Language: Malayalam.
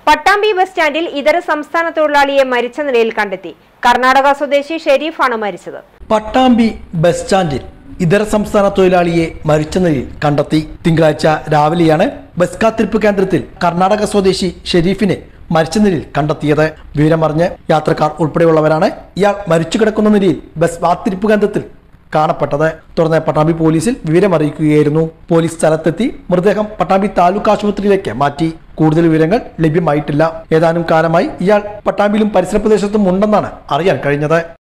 പട്ടാമ്പി ബസ് സ്റ്റാൻഡിൽ ഇതര സംസ്ഥാന തൊഴിലാളിയെ മരിച്ച നിലയിൽ കണ്ടെത്തി കർണാടക സ്വദേശി ഷെരീഫാണ് മരിച്ചത് പട്ടാമ്പി ബസ് സ്റ്റാൻഡിൽ ഇതര സംസ്ഥാന തൊഴിലാളിയെ മരിച്ച നിലയിൽ കണ്ടെത്തി തിങ്കളാഴ്ച രാവിലെയാണ് ബസ് കാത്തിരിപ്പ് കേന്ദ്രത്തിൽ കർണാടക സ്വദേശി ഷെരീഫിനെ മരിച്ച നിലയിൽ കണ്ടെത്തിയത് വിവരമറിഞ്ഞ് യാത്രക്കാർ ഉൾപ്പെടെയുള്ളവരാണ് ഇയാൾ മരിച്ചു കിടക്കുന്ന നിലയിൽ ബസ് കാത്തിരിപ്പ് കേന്ദ്രത്തിൽ കാണപ്പെട്ടത് തുടർന്ന് പട്ടാമ്പി പോലീസിൽ വിവരമറിയിക്കുകയായിരുന്നു പോലീസ് സ്ഥലത്തെത്തി മൃതദേഹം പട്ടാമ്പി താലൂക്ക് ആശുപത്രിയിലേക്ക് മാറ്റി കൂടുതൽ വിവരങ്ങൾ ലഭ്യമായിട്ടില്ല ഏതാനും കാലമായി ഇയാൾ പട്ടാമ്പിയിലും പരിസര പ്രദേശത്തും ഉണ്ടെന്നാണ് അറിയാൻ കഴിഞ്ഞത്